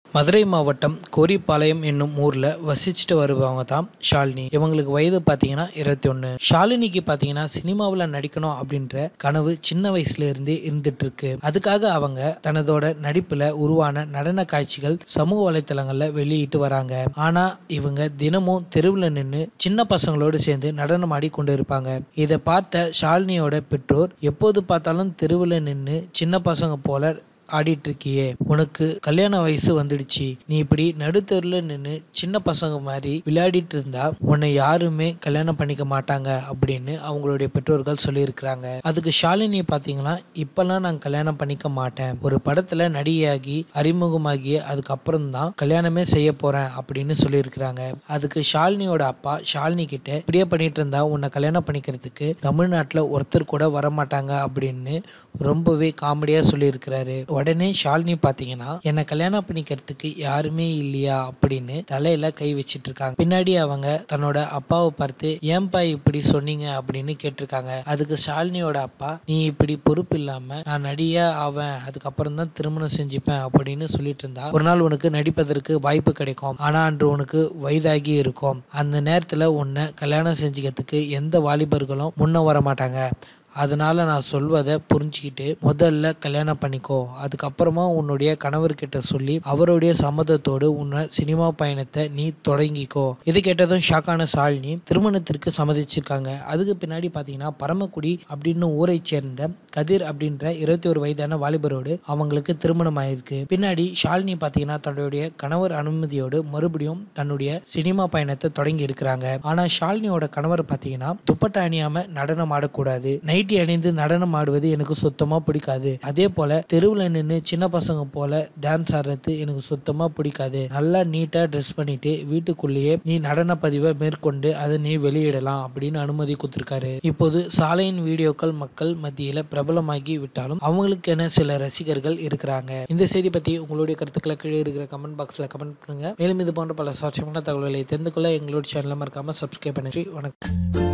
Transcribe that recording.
மதுரை மாவட்டம் கோரிப்பாளையம் என்னும் ஊர்ல வசிச்சுட்டு வருபவங்க தான் ஷாலினி இவங்களுக்கு வயது பார்த்தீங்கன்னா இருபத்தி ஒன்று ஷாலினிக்கு பார்த்தீங்கன்னா சினிமாவில் நடிக்கணும் அப்படின்ற கனவு சின்ன வயசுல இருந்தே இருந்துட்டு இருக்கு அதுக்காக அவங்க தனதோட நடிப்புல உருவான நடன காட்சிகள் சமூக வலைத்தளங்கள்ல வெளியிட்டு வராங்க ஆனா இவங்க தினமும் தெருவில் நின்று சின்ன பசங்களோடு சேர்ந்து நடனம் ஆடி கொண்டு இருப்பாங்க இதை பார்த்த ஷாலினியோட பெற்றோர் எப்போது பார்த்தாலும் தெருவில் நின்று சின்ன பசங்க போல ஆடிட்டு இருக்கியே உனக்கு கல்யாண வயசு வந்துடுச்சு நீ இப்படி நடுத்தெருவில் நின்று சின்ன பசங்க மாதிரி விளையாடிட்டு இருந்தா உன்னை யாருமே கல்யாணம் பண்ணிக்க மாட்டாங்க அப்படின்னு அவங்களுடைய பெற்றோர்கள் சொல்லியிருக்கிறாங்க அதுக்கு ஷாலினி பார்த்தீங்கன்னா இப்பெல்லாம் நான் கல்யாணம் பண்ணிக்க மாட்டேன் ஒரு படத்துல நடிகையாகி அறிமுகமாகி அதுக்கப்புறம் தான் கல்யாணமே செய்ய போறேன் அப்படின்னு சொல்லியிருக்கிறாங்க அதுக்கு ஷாலினியோட அப்பா ஷாலினி கிட்ட இப்படியே பண்ணிட்டு இருந்தா உன்னை கல்யாணம் பண்ணிக்கிறதுக்கு தமிழ்நாட்டில் ஒருத்தர் கூட வரமாட்டாங்க அப்படின்னு ரொம்பவே காமெடியா சொல்லியிருக்கிறாரு உடனே ஷாலினி பார்த்தீங்கன்னா என்னை கல்யாணம் பண்ணிக்கிறதுக்கு யாருமே இல்லையா அப்படின்னு தலையில கை வச்சிட்டு இருக்காங்க பின்னாடி அவங்க தன்னோட அப்பாவை பார்த்து ஏன்பா இப்படி சொன்னீங்க அப்படின்னு கேட்டிருக்காங்க அதுக்கு ஷாலினியோட அப்பா நீ இப்படி பொறுப்பு இல்லாம நான் நடிகா ஆவேன் அதுக்கப்புறம் தான் திருமணம் செஞ்சுப்பேன் அப்படின்னு சொல்லிட்டு இருந்தா ஒரு நாள் உனக்கு நடிப்பதற்கு வாய்ப்பு கிடைக்கும் ஆனா அன்று உனக்கு வயதாகி இருக்கும் அந்த நேரத்துல உன்னை கல்யாணம் செஞ்சுக்கிறதுக்கு எந்த வாலிபர்களும் முன்ன வர மாட்டாங்க அதனால நான் சொல்வதை புரிஞ்சுக்கிட்டு முதல்ல கல்யாணம் பண்ணிக்கோ அதுக்கப்புறமா உன்னுடைய கணவர்கிட்ட சொல்லி அவருடைய சம்மதத்தோடு உன்னை சினிமா பயணத்தை நீ தொடங்கிக்கோ இது கேட்டதும் ஷாக்கான சாலினி திருமணத்திற்கு சம்மதிச்சிருக்காங்க அதுக்கு பின்னாடி பார்த்தீங்கன்னா பரமக்குடி அப்படின்னு ஊரை சேர்ந்த கதிர் அப்படின்ற இருபத்தி ஒரு வயதான வாலிபரோடு அவங்களுக்கு திருமணம் ஆயிருக்கு பின்னாடி ஷாலினி பார்த்தீங்கன்னா தன்னுடைய கணவர் அனுமதியோடு மறுபடியும் தன்னுடைய சினிமா பயணத்தை தொடங்கி இருக்கிறாங்க ஆனா ஷாலினியோட கணவர் பார்த்தீங்கன்னா துப்பட்டா அணியாம நடனம் ஆடக்கூடாது நைட்டி அணிந்து நடனம் ஆடுவது எனக்கு சுத்தமா பிடிக்காது அதே போல தெருவில் நின்று சின்ன பசங்க போல டான்ஸ் ஆடுறது எனக்கு சுத்தமா பிடிக்காது நல்லா நீட்டா ட்ரெஸ் பண்ணிட்டு வீட்டுக்குள்ளேயே நீ நடன பதிவை மேற்கொண்டு அதை நீ வெளியிடலாம் அப்படின்னு அனுமதி கொடுத்திருக்காரு இப்போது சாலையின் வீடியோக்கள் மக்கள் மத்தியில பிரபலமாகி விட்டாலும் அவங்களுக்கென சில ரசிகர்கள் இருக்கிறாங்க இந்த செய்தி பத்தி உங்களுடைய கருத்துக்களை கீழே இருக்கிற கமெண்ட் பாக்ஸ்ல கமெண்ட் பண்ணுங்க மேலும் இது போன்ற பல சுவாரஸ்யமான தகவல்களை தெரிந்து கொள்ள எங்களோட சேனலை மறக்காம சப்ஸ்கிரைப் பண்ணி வணக்கம்